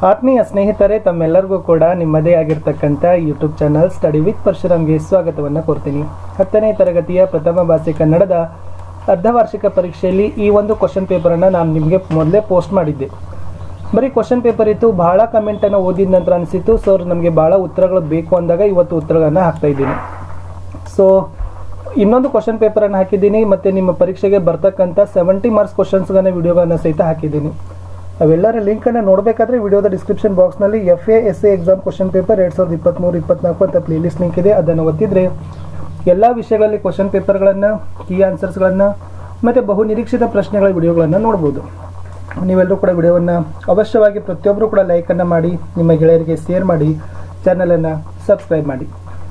ಆತ್ಮೀಯ ಸ್ನೇಹಿತರೆ ತಮ್ಮೆಲ್ಲರಿಗೂ ಕೂಡ ನಿಮ್ಮದೇ ಆಗಿರ್ತಕ್ಕಂಥ ಯೂಟ್ಯೂಬ್ ಚಾನಲ್ ಸ್ಟಡಿ ವಿತ್ ಪರಶುರಾಮ್ಗೆ ಸ್ವಾಗತವನ್ನು ಕೋರ್ತೀನಿ ಹತ್ತನೇ ತರಗತಿಯ ಪ್ರಥಮ ಭಾಷೆ ಕನ್ನಡದ ಅರ್ಧವಾರ್ಷಿಕ ಪರೀಕ್ಷೆಯಲ್ಲಿ ಈ ಒಂದು ಕ್ವಶನ್ ಪೇಪರನ್ನು ನಾನು ನಿಮಗೆ ಮೊದಲೇ ಪೋಸ್ಟ್ ಮಾಡಿದ್ದೆ ಬರೀ ಕ್ವಶನ್ ಪೇಪರ್ ಇತ್ತು ಬಹಳ ಕಮೆಂಟನ್ನು ಓದಿದ ನಂತರ ಅನಿಸಿತ್ತು ಸರ್ ನಮಗೆ ಭಾಳ ಉತ್ತರಗಳು ಬೇಕು ಅಂದಾಗ ಇವತ್ತು ಉತ್ತರಗಳನ್ನು ಹಾಕ್ತಾ ಇದ್ದೀನಿ ಸೊ ಇನ್ನೊಂದು ಕ್ವಶನ್ ಪೇಪರನ್ನು ಹಾಕಿದ್ದೀನಿ ಮತ್ತು ನಿಮ್ಮ ಪರೀಕ್ಷೆಗೆ ಬರ್ತಕ್ಕಂಥ ಸೆವೆಂಟಿ ಮಾರ್ಕ್ಸ್ ಕ್ವಶನ್ಸ್ಗಳನ್ನ ವಿಡಿಯೋಗಳನ್ನು ಸಹಿತ ಹಾಕಿದ್ದೀನಿ ಅವೆಲ್ಲರ ಲಿಂಕನ್ನು ನೋಡಬೇಕಾದ್ರೆ ವಿಡಿಯೋದ ಡಿಸ್ಕ್ರಿಪ್ಷನ್ ಬಾಕ್ಸ್ನಲ್ಲಿ F A S A exam question paper ಎರಡು ಸಾವಿರದ ಇಪ್ಪತ್ತ್ಮೂರು ಇಪ್ಪತ್ನಾಲ್ಕು ಅಂತ ಪ್ಲೇಲಿಸ್ಟ್ ಲಿಂಕ್ ಇದೆ ಅದನ್ನು ಒತ್ತಿದ್ರೆ ಎಲ್ಲ ವಿಷಯಗಳಲ್ಲಿ ಕ್ವಶನ್ ಪೇಪರ್ಗಳನ್ನು ಕೀ ಆನ್ಸರ್ಸ್ಗಳನ್ನು ಮತ್ತು ಬಹು ನಿರೀಕ್ಷಿತ ಪ್ರಶ್ನೆಗಳ ವಿಡಿಯೋಗಳನ್ನು ನೋಡ್ಬೋದು ನೀವೆಲ್ಲರೂ ಕೂಡ ವಿಡಿಯೋವನ್ನು ಅವಶ್ಯವಾಗಿ ಪ್ರತಿಯೊಬ್ಬರು ಕೂಡ ಲೈಕನ್ನು ಮಾಡಿ ನಿಮ್ಮ ಗೆಳೆಯರಿಗೆ ಶೇರ್ ಮಾಡಿ ಚಾನಲನ್ನು ಸಬ್ಸ್ಕ್ರೈಬ್ ಮಾಡಿ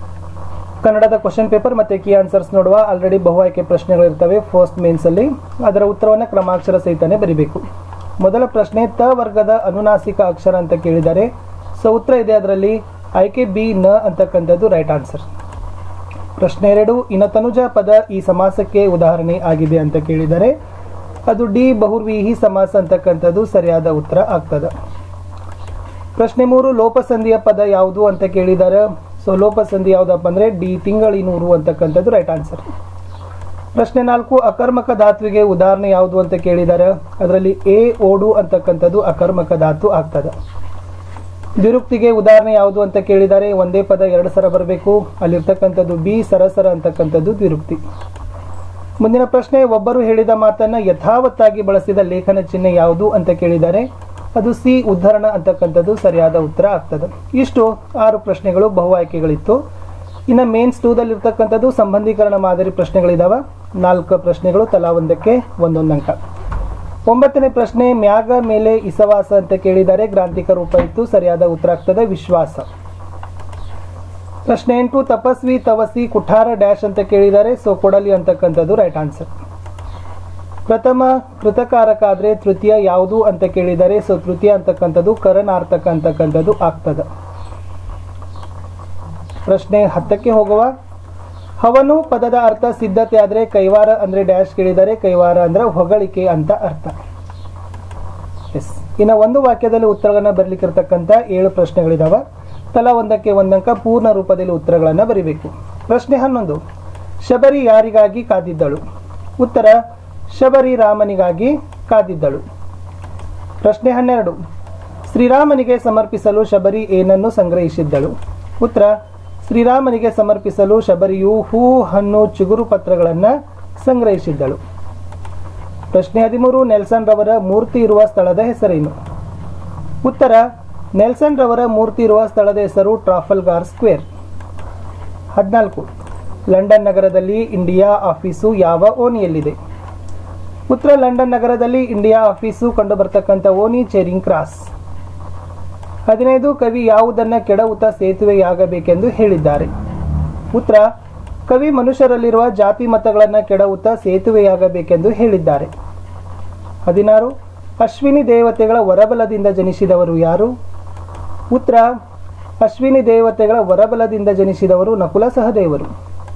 ಕನ್ನಡದ ಕ್ವಶನ್ ಪೇಪರ್ ಮತ್ತು ಕೀ ಆನ್ಸರ್ಸ್ ನೋಡುವ ಆಲ್ರೆಡಿ ಬಹು ಆಯ್ಕೆ ಪ್ರಶ್ನೆಗಳಿರ್ತವೆ ಫಸ್ಟ್ ಮೇನ್ಸಲ್ಲಿ ಅದರ ಉತ್ತರವನ್ನು ಕ್ರಮಾಕ್ಷರ ಸಹಿತನೇ ಬರಿಬೇಕು ಮೊದಲ ಪ್ರಶ್ನೆ ತ ವರ್ಗದ ಅನುನಾಸಿಕ ಅಕ್ಷರ ಅಂತ ಕೇಳಿದ್ದಾರೆ ಸೊ ಉತ್ತರ ಇದೆ ಅದರಲ್ಲಿ ಆಯ್ಕೆ ಬಿ ನ ಅಂತಕ್ಕಂಥದ್ದು ರೈಟ್ ಆನ್ಸರ್ ಪ್ರಶ್ನೆ ಎರಡು ಇನ್ನು ತನುಜ ಪದ ಈ ಸಮಾಸಕ್ಕೆ ಉದಾಹರಣೆ ಆಗಿದೆ ಅಂತ ಕೇಳಿದರೆ ಅದು ಡಿ ಬಹುರ್ವೀಹಿ ಸಮಾಸ ಅಂತಕ್ಕಂಥದ್ದು ಸರಿಯಾದ ಉತ್ತರ ಆಗ್ತದೆ ಪ್ರಶ್ನೆ ಮೂರು ಲೋಪಸಂಧಿಯ ಪದ ಯಾವುದು ಅಂತ ಕೇಳಿದ್ದಾರೆ ಸೊ ಲೋಪಸಂಧಿ ಯಾವುದಪ್ಪ ಅಂದರೆ ಡಿ ತಿಂಗಳಿನೂರು ಅಂತಕ್ಕಂಥದ್ದು ರೈಟ್ ಆನ್ಸರ್ ಪ್ರಶ್ನೆ ನಾಲ್ಕು ಅಕರ್ಮಕ ಧಾತುವಿಗೆ ಉದಾಹರಣೆ ಯಾವುದು ಅಂತ ಕೇಳಿದ್ದಾರೆ ಅದರಲ್ಲಿ ಎ ಓಡು ಅಂತಕ್ಕಂಥದ್ದು ಅಕರ್ಮಕ ಧಾತು ಆಗ್ತದೆ ದ್ವಿರುಕ್ತಿಗೆ ಉದಾಹರಣೆ ಯಾವುದು ಅಂತ ಕೇಳಿದ್ದಾರೆ ಒಂದೇ ಪದ ಎರಡು ಸರ ಬರಬೇಕು ಅಲ್ಲಿರ್ತಕ್ಕಂಥದ್ದು ಬಿ ಸರಸರ ಅಂತಕ್ಕಂಥದ್ದು ದ್ವಿರುಕ್ತಿ ಮುಂದಿನ ಪ್ರಶ್ನೆ ಒಬ್ಬರು ಹೇಳಿದ ಮಾತನ್ನ ಯಥಾವತ್ತಾಗಿ ಬಳಸಿದ ಲೇಖನ ಚಿಹ್ನೆ ಯಾವುದು ಅಂತ ಕೇಳಿದ್ದಾರೆ ಅದು ಸಿ ಉದ್ಧರಣ ಅಂತಕ್ಕಂಥದ್ದು ಸರಿಯಾದ ಉತ್ತರ ಆಗ್ತದೆ ಇಷ್ಟು ಆರು ಪ್ರಶ್ನೆಗಳು ಬಹು ಆಯ್ಕೆಗಳಿತ್ತು ಇನ್ನು ಮೇನ್ಸ್ ಟೂದಲ್ಲಿರ್ತಕ್ಕಂಥದ್ದು ಸಂಬಂಧೀಕರಣ ಮಾದರಿ ಪ್ರಶ್ನೆಗಳಿದಾವೆ ನಾಲ್ಕು ಪ್ರಶ್ನೆಗಳು ತಲಾ ಒಂದಕ್ಕೆ ಒಂದೊಂದು ಅಂಕ ಒಂಬತ್ತನೇ ಪ್ರಶ್ನೆ ಮ್ಯಾಗ ಮೇಲೆ ಇಸವಾಸ ಅಂತ ಕೇಳಿದ್ದಾರೆ ಗ್ರಾಂಥಿಕ ರೂಪ ಇತ್ತು ಸರಿಯಾದ ಉತ್ತರ ಆಗ್ತದೆ ವಿಶ್ವಾಸ ಪ್ರಶ್ನೆ ಎಂಟು ತಪಸ್ವಿ ತವಸಿ ಕುಠಾರ ಡ್ಯಾಶ್ ಅಂತ ಕೇಳಿದ್ದಾರೆ ಸೊ ಕೊಡಲಿ ಅಂತಕ್ಕಂಥದ್ದು ರೈಟ್ ಆನ್ಸರ್ ಪ್ರಥಮ ಕೃತಕಾರಕ ಆದ್ರೆ ತೃತೀಯ ಯಾವುದು ಅಂತ ಕೇಳಿದ್ದಾರೆ ಸೊ ತೃತೀಯ ಅಂತಕ್ಕಂಥದ್ದು ಕರನಾರ್ಥಕ ಅಂತಕ್ಕಂಥದ್ದು ಆಗ್ತದೆ ಪ್ರಶ್ನೆ ಹತ್ತಕ್ಕೆ ಹೋಗುವ ಹವನು ಪದದ ಅರ್ಥ ಸಿದ್ಧತೆ ಆದರೆ ಕೈವಾರ ಅಂದ್ರೆ ಡ್ಯಾಶ್ ಕೇಳಿದರೆ ಕೈವಾರ ಅಂದ್ರೆ ಹೊಗಳಿಕೆ ಅಂತ ಅರ್ಥ ಎಸ್ ಇನ್ನು ಒಂದು ವಾಕ್ಯದಲ್ಲಿ ಉತ್ತರಗಳನ್ನ ಬರಲಿಕ್ಕಿರ್ತಕ್ಕಂಥ ಏಳು ಪ್ರಶ್ನೆಗಳಿದಾವೆ ತಲಾ ಒಂದಕ್ಕೆ ಒಂದಂಕ ಪೂರ್ಣ ರೂಪದಲ್ಲಿ ಉತ್ತರಗಳನ್ನು ಬರಿಬೇಕು ಪ್ರಶ್ನೆ ಹನ್ನೊಂದು ಶಬರಿ ಯಾರಿಗಾಗಿ ಕಾದಿದ್ದಳು ಉತ್ತರ ಶಬರಿ ರಾಮನಿಗಾಗಿ ಕಾದಿದ್ದಳು ಪ್ರಶ್ನೆ ಹನ್ನೆರಡು ಶ್ರೀರಾಮನಿಗೆ ಸಮರ್ಪಿಸಲು ಶಬರಿ ಏನನ್ನು ಸಂಗ್ರಹಿಸಿದ್ದಳು ಉತ್ತರ ಶ್ರೀರಾಮನಿಗೆ ಸಮರ್ಪಿಸಲು ಶಬರಿಯು ಹೂ ಹಣ್ಣು ಚಿಗುರು ಪತ್ರಗಳನ್ನು ಸಂಗ್ರಹಿಸಿದ್ದಳು ಪ್ರಶ್ನೆ ಹದಿಮೂರು ನೆಲ್ಸನ್ ರವರ ಮೂರ್ತಿ ಇರುವ ಸ್ಥಳದ ಹೆಸರೇನು ಉತ್ತರ ನೆಲ್ಸನ್ ರವರ ಮೂರ್ತಿ ಇರುವ ಸ್ಥಳದ ಹೆಸರು ಟ್ರಾಫಲ್ಗಾರ್ ಸ್ಕ್ವೇರ್ ಹದಿನಾಲ್ಕು ಲಂಡನ್ ನಗರದಲ್ಲಿ ಇಂಡಿಯಾ ಆಫೀಸು ಯಾವ ಓಣಿಯಲ್ಲಿದೆ ಉತ್ತರ ಲಂಡನ್ ನಗರದಲ್ಲಿ ಇಂಡಿಯಾ ಆಫೀಸು ಕಂಡು ಬರ್ತಕ್ಕಂಥ ಓಣಿ ಚೇರಿಂಗ್ ಕ್ರಾಸ್ ಹದಿನೈದು ಕವಿ ಯಾವುದನ್ನ ಕೆಡವುತ ಸೇತುವೆಯಾಗಬೇಕೆಂದು ಹೇಳಿದ್ದಾರೆ ಉತ್ತರ ಕವಿ ಮನುಷ್ಯರಲ್ಲಿರುವ ಜಾತಿ ಮತಗಳನ್ನು ಕೆಡವುತ ಸೇತುವೆಯಾಗಬೇಕೆಂದು ಹೇಳಿದ್ದಾರೆ ಹದಿನಾರು ಅಶ್ವಿನಿ ದೇವತೆಗಳ ವರಬಲದಿಂದ ಜನಿಸಿದವರು ಯಾರು ಉತ್ತರ ಅಶ್ವಿನಿ ದೇವತೆಗಳ ವರಬಲದಿಂದ ಜನಿಸಿದವರು ನಕುಲ ಸಹದೇವರು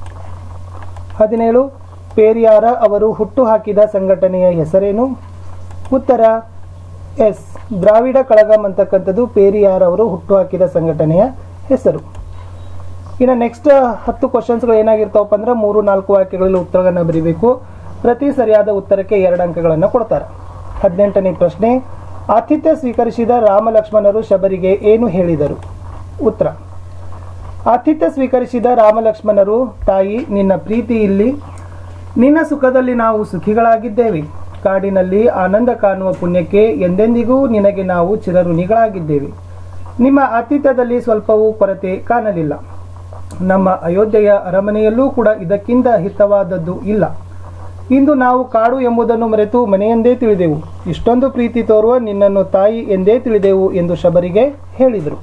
ಹದಿನೇಳು ಪೇರಿಯಾರ ಅವರು ಹುಟ್ಟು ಹಾಕಿದ ಸಂಘಟನೆಯ ಹೆಸರೇನು ಉತ್ತರ ಎಸ್ ದ್ರಾವಿಡ ಕಳಗಂ ಅಂತಕ್ಕಂಥದ್ದು ಪೇರಿಯಾರ್ ಅವರು ಹುಟ್ಟುಹಾಕಿದ ಸಂಘಟನೆಯ ಹೆಸರು ಇನ್ನು ನೆಕ್ಸ್ಟ್ ಹತ್ತು ಕ್ವಶನ್ಸ್ಗಳು ಏನಾಗಿರ್ತಾವಪ್ಪ ಅಂದ್ರೆ ಮೂರು ನಾಲ್ಕು ವಾಕ್ಯಗಳಲ್ಲಿ ಉತ್ತರಗಳನ್ನು ಬರೀಬೇಕು ಪ್ರತಿ ಸರಿಯಾದ ಉತ್ತರಕ್ಕೆ ಎರಡು ಅಂಕಗಳನ್ನು ಕೊಡ್ತಾರೆ ಹದಿನೆಂಟನೇ ಪ್ರಶ್ನೆ ಆತಿಥ್ಯ ಸ್ವೀಕರಿಸಿದ ರಾಮ ಲಕ್ಷ್ಮಣರು ಶಬರಿಗೆ ಏನು ಹೇಳಿದರು ಉತ್ತರ ಆತಿಥ್ಯ ಸ್ವೀಕರಿಸಿದ ರಾಮ ಲಕ್ಷ್ಮಣರು ತಾಯಿ ನಿನ್ನ ಪ್ರೀತಿ ಇಲ್ಲಿ ನಿನ್ನ ಸುಖದಲ್ಲಿ ನಾವು ಸುಖಿಗಳಾಗಿದ್ದೇವೆ ಕಾಡಿನಲ್ಲಿ ಆನಂದ ಕಾಣುವ ಪುಣ್ಯಕ್ಕೆ ಎಂದೆಂದಿಗೂ ನಿನಗೆ ನಾವು ಚಿರಋಣಿಗಳಾಗಿದ್ದೇವೆ ನಿಮ್ಮ ಆತಿಥ್ಯದಲ್ಲಿ ಸ್ವಲ್ಪವೂ ಕೊರತೆ ಕಾಣಲಿಲ್ಲ ನಮ್ಮ ಅಯೋಧ್ಯೆಯ ಅರಮನೆಯಲ್ಲೂ ಕೂಡ ಇದಕ್ಕಿಂತ ಹಿತವಾದದ್ದು ಇಲ್ಲ ಇಂದು ನಾವು ಕಾಡು ಎಂಬುದನ್ನು ಮರೆತು ಮನೆಯೆಂದೇ ತಿಳಿದೆವು ಇಷ್ಟೊಂದು ಪ್ರೀತಿ ತೋರುವ ನಿನ್ನನ್ನು ತಾಯಿ ಎಂದೇ ತಿಳಿದೆವು ಎಂದು ಶಬರಿಗೆ ಹೇಳಿದರು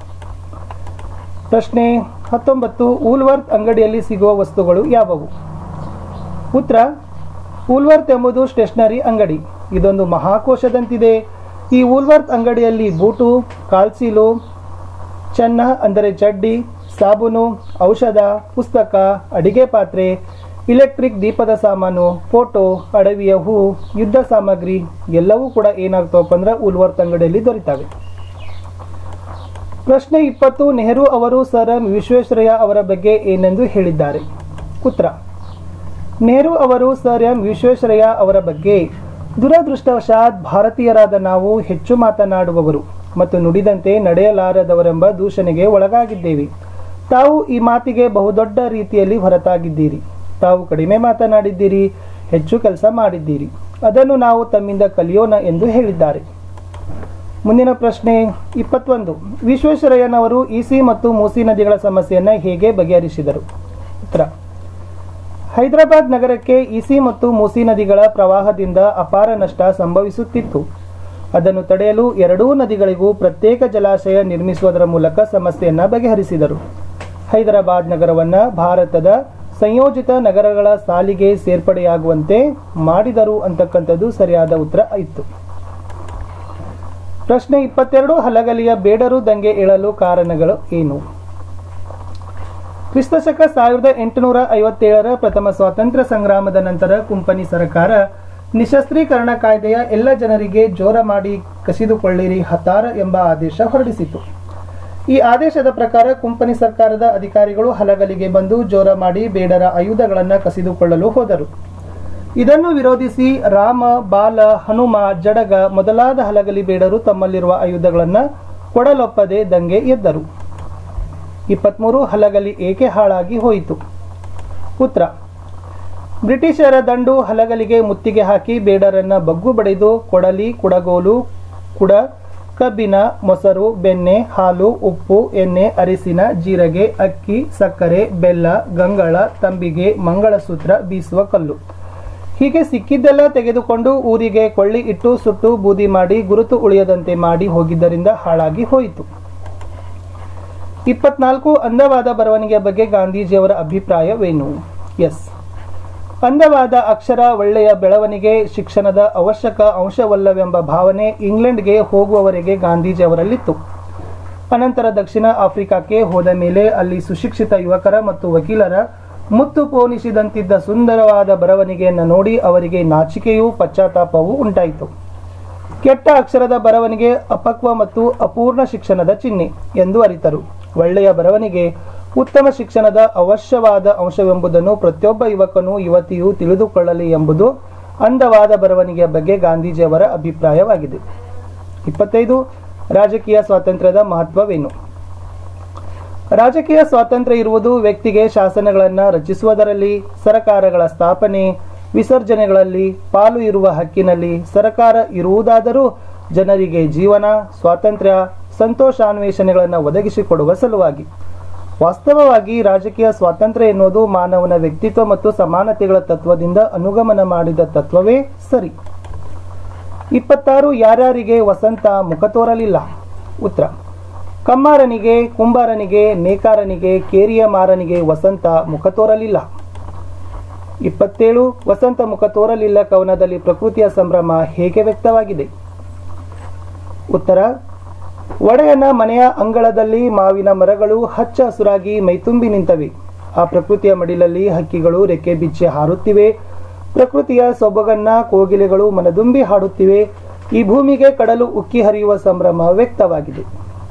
ಪ್ರಶ್ನೆ ಹತ್ತೊಂಬತ್ತು ಊಲ್ವರ್ತ್ ಅಂಗಡಿಯಲ್ಲಿ ಸಿಗುವ ವಸ್ತುಗಳು ಯಾವುವು ಉತ್ತರ ಊಲ್ವರ್ತ್ ಎಂಬುದು ಸ್ಟೇಷನರಿ ಅಂಗಡಿ ಇದೊಂದು ಮಹಾಕೋಶದಂತಿದೆ ಈ ಊಲ್ವರ್ತ್ ಅಂಗಡಿಯಲ್ಲಿ ಬೂಟು ಕಾಲ್ಸೀಲು ಚೆನ್ನ ಅಂದರೆ ಚಡ್ಡಿ ಸಾಬೂನು ಔಷಧ ಪುಸ್ತಕ ಅಡಿಗೆ ಪಾತ್ರೆ ಇಲೆಕ್ಟ್ರಿಕ್ ದೀಪದ ಸಾಮಾನು ಫೋಟೋ ಅಡವಿಯ ಹೂ ಯುದ್ಧ ಸಾಮಗ್ರಿ ಎಲ್ಲವೂ ಕೂಡ ಏನಾಗ್ತಾವಪ್ಪ ಅಂದ್ರೆ ಉಲ್ವರ್ತ್ ಅಂಗಡಿಯಲ್ಲಿ ದೊರೀತಾವೆ ಪ್ರಶ್ನೆ ಇಪ್ಪತ್ತು ನೆಹರು ಅವರು ಸರ್ ಎಂ ವಿಶ್ವೇಶ್ವರಯ್ಯ ಅವರ ಬಗ್ಗೆ ಏನೆಂದು ಹೇಳಿದ್ದಾರೆ ಉತ್ತರ ನೆಹರು ಅವರು ಸರ್ ಎಂ ವಿಶ್ವೇಶ್ವರಯ್ಯ ಅವರ ಬಗ್ಗೆ ದುರದೃಷ್ಟವಶಾತ್ ಭಾರತೀಯರಾದ ನಾವು ಹೆಚ್ಚು ಮಾತನಾಡುವವರು ಮತ್ತು ನುಡಿದಂತೆ ನಡೆಯಲಾರದವರೆಂಬ ದೂಷಣೆಗೆ ಒಳಗಾಗಿದ್ದೇವೆ ತಾವು ಈ ಮಾತಿಗೆ ಬಹುದೊಡ್ಡ ರೀತಿಯಲ್ಲಿ ಹೊರತಾಗಿದ್ದೀರಿ ತಾವು ಕಡಿಮೆ ಮಾತನಾಡಿದ್ದೀರಿ ಹೆಚ್ಚು ಕೆಲಸ ಮಾಡಿದ್ದೀರಿ ಅದನ್ನು ನಾವು ತಮ್ಮಿಂದ ಕಲಿಯೋಣ ಎಂದು ಹೇಳಿದ್ದಾರೆ ಮುಂದಿನ ಪ್ರಶ್ನೆ ಇಪ್ಪತ್ತೊಂದು ವಿಶ್ವೇಶ್ವರಯ್ಯನವರು ಇಸಿ ಮತ್ತು ಮೂಸಿ ನದಿಗಳ ಸಮಸ್ಯೆಯನ್ನು ಹೇಗೆ ಬಗೆಹರಿಸಿದರು ಉತ್ತರ ಹೈದರಾಬಾದ್ ನಗರಕ್ಕೆ ಇಸಿ ಮತ್ತು ಮೂಸಿ ನದಿಗಳ ಪ್ರವಾಹದಿಂದ ಅಪಾರ ನಷ್ಟ ಸಂಭವಿಸುತ್ತಿತ್ತು ಅದನ್ನು ತಡೆಯಲು ಎರಡೂ ನದಿಗಳಿಗೂ ಪ್ರತ್ಯೇಕ ಜಲಾಶಯ ನಿರ್ಮಿಸುವುದರ ಮೂಲಕ ಸಮಸ್ಯೆಯನ್ನು ಬಗೆಹರಿಸಿದರು ಹೈದರಾಬಾದ್ ನಗರವನ್ನು ಭಾರತದ ಸಂಯೋಜಿತ ನಗರಗಳ ಸಾಲಿಗೆ ಸೇರ್ಪಡೆಯಾಗುವಂತೆ ಮಾಡಿದರು ಅಂತಕ್ಕಂಥದ್ದು ಸರಿಯಾದ ಉತ್ತರ ಇತ್ತು ಪ್ರಶ್ನೆ ಇಪ್ಪತ್ತೆರಡು ಹಲಗಲಿಯ ಬೇಡರು ದಂಗೆ ಏಳಲು ಕಾರಣಗಳು ಏನು ಕ್ರಿಸ್ತಶಕ ಸಾವಿರದ ಎಂಟುನೂರ ಐವತ್ತೇಳರ ಪ್ರಥಮ ಸ್ವಾತಂತ್ರ್ಯ ಸಂಗ್ರಾಮದ ನಂತರ ಕುಂಪನಿ ಸರ್ಕಾರ ನಿಶಸ್ತ್ರೀಕರಣ ಕಾಯ್ದೆಯ ಎಲ್ಲ ಜನರಿಗೆ ಜೋರ ಮಾಡಿ ಕಸಿದುಕೊಳ್ಳಿರಿ ಹತಾರ ಎಂಬ ಆದೇಶ ಹೊರಡಿಸಿತು ಈ ಆದೇಶದ ಪ್ರಕಾರ ಕುಂಪನಿ ಸರ್ಕಾರದ ಅಧಿಕಾರಿಗಳು ಹಲಗಲಿಗೆ ಬಂದು ಜೋರ ಮಾಡಿ ಬೇಡರ ಆಯುಧಗಳನ್ನು ಕಸಿದುಕೊಳ್ಳಲು ಹೋದರು ಇದನ್ನು ವಿರೋಧಿಸಿ ರಾಮ ಬಾಲ ಹನುಮ ಜಡಗ ಮೊದಲಾದ ಹಲಗಲಿ ಬೇಡರು ತಮ್ಮಲ್ಲಿರುವ ಆಯುಧಗಳನ್ನು ಕೊಡಲೊಪ್ಪದೆ ದಂಗೆ ಎದ್ದರು ಇಪ್ಪತ್ಮೂರು ಹಲಗಲಿ ಏಕೆ ಹಾಳಾಗಿ ಹೋಯಿತು ಉತ್ತರ ಬ್ರಿಟಿಷರ ದಂಡು ಹಲಗಲಿಗೆ ಮುತ್ತಿಗೆ ಹಾಕಿ ಬೇಡರನ್ನ ಬಗ್ಗು ಬಡಿದು ಕೊಡಲಿ ಕುಡಗೋಲು ಕುಡ ಕಬ್ಬಿನ ಮೊಸರು ಬೆಣ್ಣೆ ಹಾಲು ಉಪ್ಪು ಎಣ್ಣೆ ಅರಿಸಿನ ಜೀರಿಗೆ ಅಕ್ಕಿ ಸಕ್ಕರೆ ಬೆಲ್ಲ ಗಂಗಳ ತಂಬಿಗೆ ಮಂಗಳಸೂತ್ರ ಬೀಸುವ ಕಲ್ಲು ಹೀಗೆ ಸಿಕ್ಕಿದ್ದೆಲ್ಲ ತೆಗೆದುಕೊಂಡು ಊರಿಗೆ ಕೊಳ್ಳಿ ಇಟ್ಟು ಸುಟ್ಟು ಬೂದಿ ಮಾಡಿ ಗುರುತು ಉಳಿಯದಂತೆ ಮಾಡಿ ಹೋಗಿದ್ದರಿಂದ ಹಾಳಾಗಿ ಹೋಯಿತು ಇಪ್ಪತ್ನಾಲ್ಕು ಅಂದವಾದ ಬರವಣಿಗೆಯ ಬಗ್ಗೆ ಗಾಂಧೀಜಿಯವರ ಅಭಿಪ್ರಾಯವೇನು ಎಸ್ ಅಂದವಾದ ಅಕ್ಷರ ಒಳ್ಳೆಯ ಬೆಳವಣಿಗೆ ಶಿಕ್ಷಣದ ಅವಶ್ಯಕ ಅಂಶವಲ್ಲವೆಂಬ ಭಾವನೆ ಇಂಗ್ಲೆಂಡ್ಗೆ ಹೋಗುವವರೆಗೆ ಗಾಂಧೀಜಿಯವರಲ್ಲಿತ್ತು ಅನಂತರ ದಕ್ಷಿಣ ಆಫ್ರಿಕಾಕ್ಕೆ ಹೋದ ಮೇಲೆ ಅಲ್ಲಿ ಸುಶಿಕ್ಷಿತ ಯುವಕರ ಮತ್ತು ವಕೀಲರ ಮುತ್ತು ಪೋಣಿಸಿದಂತಿದ್ದ ಸುಂದರವಾದ ಬರವಣಿಗೆಯನ್ನು ನೋಡಿ ಅವರಿಗೆ ನಾಚಿಕೆಯೂ ಪಶ್ಚಾತ್ತಾಪವೂ ಉಂಟಾಯಿತು ಕೆಟ್ಟ ಅಕ್ಷರದ ಬರವಣಿಗೆ ಅಪಕ್ವ ಮತ್ತು ಅಪೂರ್ಣ ಶಿಕ್ಷಣದ ಚಿಹ್ನೆ ಎಂದು ಅರಿತರು ಒಳ್ಳೆಯ ಬರವಣಿಗೆ ಉತ್ತಮ ಶಿಕ್ಷಣದ ಅವಶ್ಯವಾದ ಅಂಶವೆಂಬುದನ್ನು ಪ್ರತಿಯೊಬ್ಬ ಯುವಕನು ಯುವತಿಯು ತಿಳಿದುಕೊಳ್ಳಲಿ ಎಂಬುದು ಅಂದವಾದ ಬರವಣಿಗೆಯ ಬಗ್ಗೆ ಗಾಂಧೀಜಿಯವರ ಅಭಿಪ್ರಾಯವಾಗಿದೆ ಇಪ್ಪತ್ತೈದು ರಾಜಕೀಯ ಸ್ವಾತಂತ್ರ್ಯದ ಮಹತ್ವವೇನು ರಾಜಕೀಯ ಸ್ವಾತಂತ್ರ್ಯ ಇರುವುದು ವ್ಯಕ್ತಿಗೆ ಶಾಸನಗಳನ್ನು ರಚಿಸುವುದರಲ್ಲಿ ಸರಕಾರಗಳ ಸ್ಥಾಪನೆ ವಿಸರ್ಜನೆಗಳಲ್ಲಿ ಪಾಲು ಇರುವ ಹಕ್ಕಿನಲ್ಲಿ ಸರಕಾರ ಇರುವುದಾದರೂ ಜನರಿಗೆ ಜೀವನ ಸ್ವಾತಂತ್ರ್ಯ ಸಂತೋಷಾನ್ವೇಷಣೆಗಳನ್ನು ಒದಗಿಸಿಕೊಡುವ ಸಲುವಾಗಿ ವಾಸ್ತವವಾಗಿ ರಾಜಕೀಯ ಸ್ವಾತಂತ್ರ್ಯ ಎನ್ನುವುದು ಮಾನವನ ವ್ಯಕ್ತಿತ್ವ ಮತ್ತು ಸಮಾನತೆಗಳ ತತ್ವದಿಂದ ಅನುಗಮನ ಮಾಡಿದ ತತ್ವವೇ ಸರಿ ಇಪ್ಪತ್ತಾರು ಯಾರ್ಯಾರಿಗೆ ವಸಂತ ಮುಖ ತೋರಲಿಲ್ಲ ಉತ್ತರ ಕಮ್ಮಾರನಿಗೆ ಕುಂಬಾರನಿಗೆ ನೇಕಾರನಿಗೆ ಕೇರಿಯ ಮಾರನಿಗೆ ವಸಂತ ಮುಖ ತೋರಲಿಲ್ಲ ಇಪ್ಪತ್ತೇಳು ವಸಂತ ಮುಖ ತೋರಲಿಲ್ಲ ಕವನದಲ್ಲಿ ಪ್ರಕೃತಿಯ ಸಂಭ್ರಮ ಹೇಗೆ ವ್ಯಕ್ತವಾಗಿದೆ ಉತ್ತರ ಒಡೆಯನ ಮನೆಯ ಅಂಗಳದಲ್ಲಿ ಮಾವಿನ ಮರಗಳು ಹಚ್ಚ ಹಸುರಾಗಿ ಮೈತುಂಬಿ ನಿಂತವೆ ಆ ಪ್ರಕೃತಿಯ ಮಡಿಲಲ್ಲಿ ಹಕ್ಕಿಗಳು ರೆಕ್ಕೆ ಬಿಚ್ಚಿ ಹಾರುತ್ತಿವೆ ಪ್ರಕೃತಿಯ ಸೊಬಗನ್ನ ಕೋಗಿಲೆಗಳು ಮನದುಂಬಿ ಹಾಡುತ್ತಿವೆ ಈ ಭೂಮಿಗೆ ಕಡಲು ಉಕ್ಕಿ ಹರಿಯುವ ಸಂಭ್ರಮ ವ್ಯಕ್ತವಾಗಿದೆ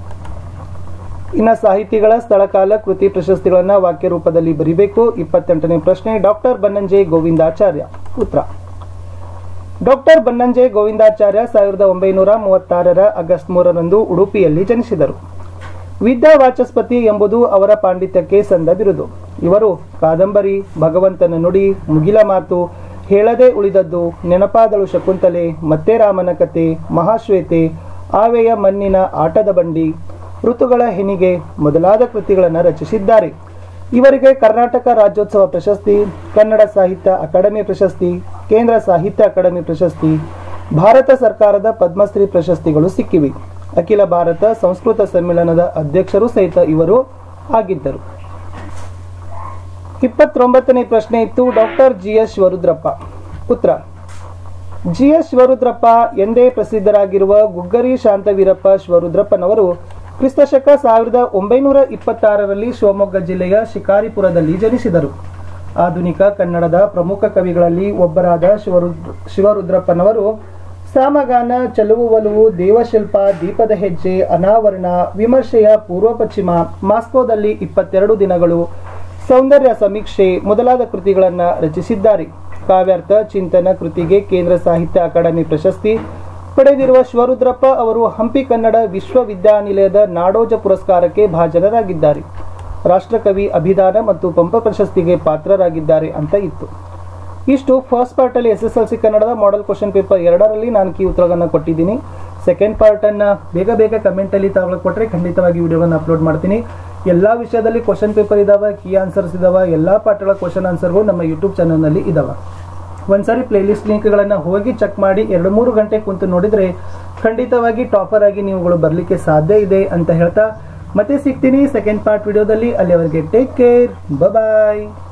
ಇನ್ನ ಸಾಹಿತಿಗಳ ಸ್ಥಳಕಾಲ ಕೃತಿ ಪ್ರಶಸ್ತಿಗಳನ್ನ ವಾಕ್ಯ ರೂಪದಲ್ಲಿ ಬರಿಬೇಕು ಇಪ್ಪತ್ತೆಂಟನೇ ಪ್ರಶ್ನೆ ಡಾಕ್ಟರ್ ಬನ್ನಂಜೆ ಗೋವಿಂದಾಚಾರ್ಯ ಉತ್ತರ ಡಾಕ್ಟರ್ ಬನ್ನಂಜೆ ಗೋವಿಂದಾಚಾರ್ಯ ಸಾವಿರದ ಒಂಬೈನೂರ ಮೂವತ್ತಾರರ ಆಗಸ್ಟ್ ಮೂರರಂದು ಉಡುಪಿಯಲ್ಲಿ ಜನಿಸಿದರು ವಿದ್ಯಾ ವಾಚಸ್ಪತಿ ಎಂಬುದು ಅವರ ಪಾಂಡಿತ್ಯಕ್ಕೆ ಸಂದ ಬಿರುದು ಇವರು ಕಾದಂಬರಿ ಭಗವಂತನ ನುಡಿ ಮುಗಿಲ ಮಾತು ಹೇಳದೆ ಉಳಿದದ್ದು ನೆನಪಾದಳು ಶಕುಂತಲೆ ಮತ್ತೆ ರಾಮನ ಕತೆ ಮಹಾಶ್ವೇತೆ ಆವೆಯ ಮಣ್ಣಿನ ಆಟದ ಬಂಡಿ ಋತುಗಳ ಹೆಣಿಗೆ ಮೊದಲಾದ ಕೃತಿಗಳನ್ನು ರಚಿಸಿದ್ದಾರೆ ಇವರಿಗೆ ಕರ್ನಾಟಕ ರಾಜ್ಯೋತ್ಸವ ಪ್ರಶಸ್ತಿ ಕನ್ನಡ ಸಾಹಿತ್ಯ ಅಕಾಡೆಮಿ ಪ್ರಶಸ್ತಿ ಕೇಂದ್ರ ಸಾಹಿತ್ಯ ಅಕಾಡೆಮಿ ಪ್ರಶಸ್ತಿ ಭಾರತ ಸರ್ಕಾರದ ಪದ್ಮಶ್ರೀ ಪ್ರಶಸ್ತಿಗಳು ಸಿಕ್ಕಿವೆ ಅಖಿಲ ಭಾರತ ಸಂಸ್ಕೃತ ಸಮ್ಮೇಳನದ ಅಧ್ಯಕ್ಷರು ಸಹಿತ ಇವರು ಆಗಿದ್ದರು ಇಪ್ಪತ್ತೊಂಬತ್ತನೇ ಪ್ರಶ್ನೆ ಇತ್ತು ಡಾಕ್ಟರ್ ಜಿ ಎಸ್ ಶಿವರುದ್ರಪ್ಪ ಉತ್ತರ ಜಿ ಎಸ್ ಶಿವರುದ್ರಪ್ಪ ಎಂದೇ ಪ್ರಸಿದ್ಧರಾಗಿರುವ ಗುಗ್ಗರಿ ಶಾಂತವೀರಪ್ಪ ಶಿವರುದ್ರಪ್ಪನವರು ಕ್ರಿಸ್ತಶಕ ಸಾವಿರದ ಒಂಬೈನೂರ ಇಪ್ಪತ್ತಾರರಲ್ಲಿ ಶಿವಮೊಗ್ಗ ಜಿಲ್ಲೆಯ ಶಿಕಾರಿಪುರದಲ್ಲಿ ಜನಿಸಿದರು ಆಧುನಿಕ ಕನ್ನಡದ ಪ್ರಮುಖ ಕವಿಗಳಲ್ಲಿ ಒಬ್ಬರಾದ ಶಿವರುದ್ರ ಶಿವರುದ್ರಪ್ಪನವರು ಸಾಮಗಾನ ಚಲುವು ಒಲುವು ದೇವಶಿಲ್ಪ ದೀಪದ ಹೆಜ್ಜೆ ಅನಾವರಣ ವಿಮರ್ಶೆಯ ಪೂರ್ವ ಪಶ್ಚಿಮ ಮಾಸ್ಕೋದಲ್ಲಿ ಇಪ್ಪತ್ತೆರಡು ದಿನಗಳು ಸೌಂದರ್ಯ ಸಮೀಕ್ಷೆ ಮೊದಲಾದ ಕೃತಿಗಳನ್ನು ರಚಿಸಿದ್ದಾರೆ ಕಾವ್ಯಾರ್ಥ ಚಿಂತನ ಕೃತಿಗೆ ಕೇಂದ್ರ ಸಾಹಿತ್ಯ ಅಕಾಡೆಮಿ ಪ್ರಶಸ್ತಿ ಪಡೆದಿರುವ ಶಿವರುದ್ರಪ್ಪ ಅವರು ಹಂಪಿ ಕನ್ನಡ ವಿಶ್ವವಿದ್ಯಾನಿಲಯದ ನಾಡೋಜ ಪುರಸ್ಕಾರಕ್ಕೆ ಭಾಜನರಾಗಿದ್ದಾರೆ ರಾಷ್ಟ್ರಕವಿ ಅಭಿದಾನ ಮತ್ತು ಪಂಪ ಪ್ರಶಸ್ತಿಗೆ ಪಾತ್ರರಾಗಿದ್ದಾರೆ ಅಂತ ಇತ್ತು ಇಷ್ಟು ಫಸ್ಟ್ ಪಾರ್ಟಲ್ಲಿ ಎಸ್ ಎಸ್ ಎಲ್ ಸಿ ಕನ್ನಡದ ಮಾಡೆಲ್ ಕ್ವಶನ್ ಪೇಪರ್ ಎರಡರಲ್ಲಿ ನಾನು ಕೀ ಉತ್ತರಗಳನ್ನು ಕೊಟ್ಟಿದ್ದೀನಿ ಸೆಕೆಂಡ್ ಪಾರ್ಟನ್ನು ಬೇಗ ಬೇಗ ಕಮೆಂಟಲ್ಲಿ ತಗೊಳಕ್ ಕೊಟ್ಟರೆ ಖಂಡಿತವಾಗಿ ವಿಡಿಯೋವನ್ನು ಅಪ್ಲೋಡ್ ಮಾಡ್ತೀನಿ ಎಲ್ಲ ವಿಷಯದಲ್ಲಿ ಕ್ವಶನ್ ಪೇಪರ್ ಇದಾವೆ ಕೀ ಆನ್ಸರ್ಸ್ ಇದಾವೆ ಎಲ್ಲ ಪಾಠಗಳ ಕ್ವಶನ್ ಆನ್ಸರ್ಗಳು ನಮ್ಮ ಯೂಟ್ಯೂಬ್ ಚಾನಲ್ನಲ್ಲಿ ಇದಾವೆ ಒಂದ್ಸಾರಿ ಪ್ಲೇಲಿಸ್ಟ್ ಲಿಂಕ್ಗಳನ್ನು ಹೋಗಿ ಚೆಕ್ ಮಾಡಿ ಎರಡು ಮೂರು ಗಂಟೆ ಕುಂತು ನೋಡಿದರೆ ಖಂಡಿತವಾಗಿ ಟಾಪರ್ ಆಗಿ ನೀವುಗಳು ಬರಲಿಕ್ಕೆ ಸಾಧ್ಯ ಇದೆ ಅಂತ ಹೇಳ್ತಾ ಮತ್ತೆ ಸಿಗ್ತೀನಿ ಸೆಕೆಂಡ್ ಪಾರ್ಟ್ ವಿಡಿಯೋದಲ್ಲಿ ಅಲ್ಲಿವರೆಗೆ ಟೇಕ್ ಕೇರ್ ಬಾಯ್